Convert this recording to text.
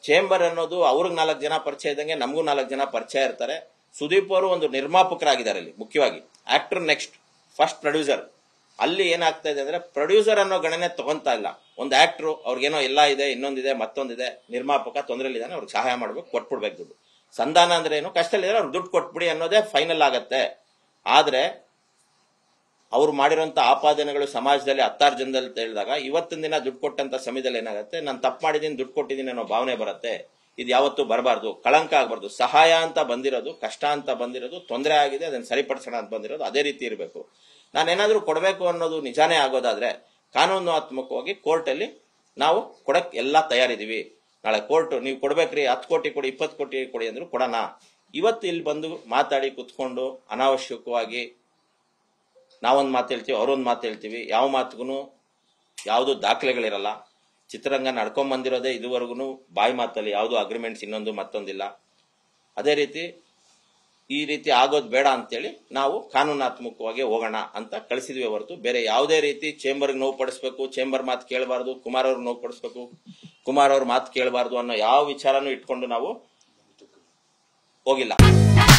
chamber ಅನ್ನೋದು ಅವ್ರಿಗೆ ನಾಲ್ಕು ಜನ ಪರಿಚಯ ಇದ್ದಂಗೆ ನಮಗೂ ನಾಲ್ಕು ಜನ ಪರಿಚಯ ಇರ್ತಾರೆ ಸುದೀಪ್ ಅವರು ಒಂದು ನಿರ್ಮಾಪಕರಾಗಿದ್ದಾರೆ ಅಲ್ಲಿ ಮುಖ್ಯವಾಗಿ ಆಕ್ಟರ್ ನೆಕ್ಸ್ಟ್ ಫಸ್ಟ್ ಪ್ರೊಡ್ಯೂಸರ್ ಅಲ್ಲಿ ಏನಾಗ್ತಾ ಇದೆ ಅಂದ್ರೆ ಪ್ರೊಡ್ಯೂಸರ್ ಅನ್ನೋ ಗಣನೆ ತಗೊಂತಾ ಇಲ್ಲ ಒಂದು ಆಕ್ಟ್ರು ಅವ್ರಿಗೇನೋ ಎಲ್ಲ ಇದೆ ಇನ್ನೊಂದಿದೆ ಮತ್ತೊಂದಿದೆ ನಿರ್ಮಾಪಕ ತೊಂದರೆಲಿದ್ದಾನೆ ಅವ್ರಿಗೆ ಸಹಾಯ ಮಾಡ್ಬೇಕು ಕೊಟ್ಬಿಡ್ಬೇಕು ದುಡ್ಡು ಸಂಧಾನ ಅಂದ್ರೆ ಏನು ಕಷ್ಟದಲ್ಲಿದ್ರೆ ಅವ್ರಿಗೆ ದುಡ್ಡು ಕೊಟ್ಬಿಡಿ ಅನ್ನೋದೇ ಫೈನಲ್ ಆಗತ್ತೆ ಆದ್ರೆ ಅವ್ರು ಮಾಡಿರುವಂತ ಆಪಾದನೆಗಳು ಸಮಾಜದಲ್ಲಿ ಹತ್ತಾರು ಜನದಲ್ಲಿ ಹೇಳಿದಾಗ ಇವತ್ತಿನ ದಿನ ದುಡ್ಡು ಕೊಟ್ಟಂತ ಸಮಯದಲ್ಲಿ ಏನಾಗುತ್ತೆ ನಾನು ತಪ್ಪು ಮಾಡಿದೀನಿ ದುಡ್ಡು ಕೊಟ್ಟಿದ್ದೀನಿ ಅನ್ನೋ ಭಾವನೆ ಬರುತ್ತೆ ಇದು ಯಾವತ್ತೂ ಬರಬಾರ್ದು ಕಳಂಕ ಆಗಬಾರ್ದು ಸಹಾಯ ಅಂತ ಬಂದಿರೋದು ಕಷ್ಟ ಅಂತ ಬಂದಿರೋದು ತೊಂದರೆ ಆಗಿದೆ ಅದನ್ನ ಸರಿಪಡಿಸೋಣ ಅಂತ ಬಂದಿರೋದು ಅದೇ ರೀತಿ ಇರಬೇಕು ನಾನೇನಾದ್ರೂ ಕೊಡಬೇಕು ಅನ್ನೋದು ನಿಜಾನೇ ಆಗೋದಾದ್ರೆ ಕಾನೂನಾತ್ಮಕವಾಗಿ ಕೋರ್ಟಲ್ಲಿ ನಾವು ಕೊಡಕ್ ಎಲ್ಲ ತಯಾರಿದೀವಿ ನಾಳೆ ಕೋರ್ಟ್ ನೀವು ಕೊಡ್ಬೇಕ್ರಿ ಹತ್ತು ಕೋಟಿ ಕೊಡಿ ಇಪ್ಪತ್ತು ಕೋಟಿ ಕೊಡಿ ಅಂದ್ರು ಕೊಡೋಣ ಇವತ್ತು ಇಲ್ಲಿ ಬಂದು ಮಾತಾಡಿ ಕುತ್ಕೊಂಡು ಅನಾವಶ್ಯಕವಾಗಿ ನಾವೊಂದು ಮಾತು ಹೇಳ್ತೀವಿ ಅವರೊಂದು ಮಾತು ಹೇಳ್ತೀವಿ ಯಾವ ಮಾತುಗೂ ಯಾವುದು ದಾಖಲೆಗಳಿರಲ್ಲ ಚಿತ್ರರಂಗ ನಡ್ಕೊಂಡ್ ಬಂದಿರೋದೇ ಇದುವರೆಗೂ ಬಾಯಿ ಮಾತಲ್ಲಿ ಯಾವುದು ಅಗ್ರಿಮೆಂಟ್ಸ್ ಇನ್ನೊಂದು ಮತ್ತೊಂದಿಲ್ಲ ಅದೇ ರೀತಿ ಈ ರೀತಿ ಆಗೋದು ಬೇಡ ಅಂತೇಳಿ ನಾವು ಕಾನೂನಾತ್ಮಕವಾಗಿ ಹೋಗೋಣ ಅಂತ ಕಳಿಸಿದ್ವಿ ಹೊರತು ಬೇರೆ ಯಾವುದೇ ರೀತಿ ಚೇಂಬರ್ಗೆ ನೋವು ಪಡಿಸ್ಬೇಕು ಚೇಂಬರ್ ಮಾತು ಕೇಳಬಾರ್ದು ಕುಮಾರ್ ಅವ್ರಿಗೆ ನೋವು ಪಡಿಸ್ಬೇಕು ಕುಮಾರ್ ಅವ್ರ ಮಾತು ಕೇಳಬಾರ್ದು ಅನ್ನೋ ಯಾವ ವಿಚಾರನೂ ಇಟ್ಕೊಂಡು ನಾವು ಹೋಗಿಲ್ಲ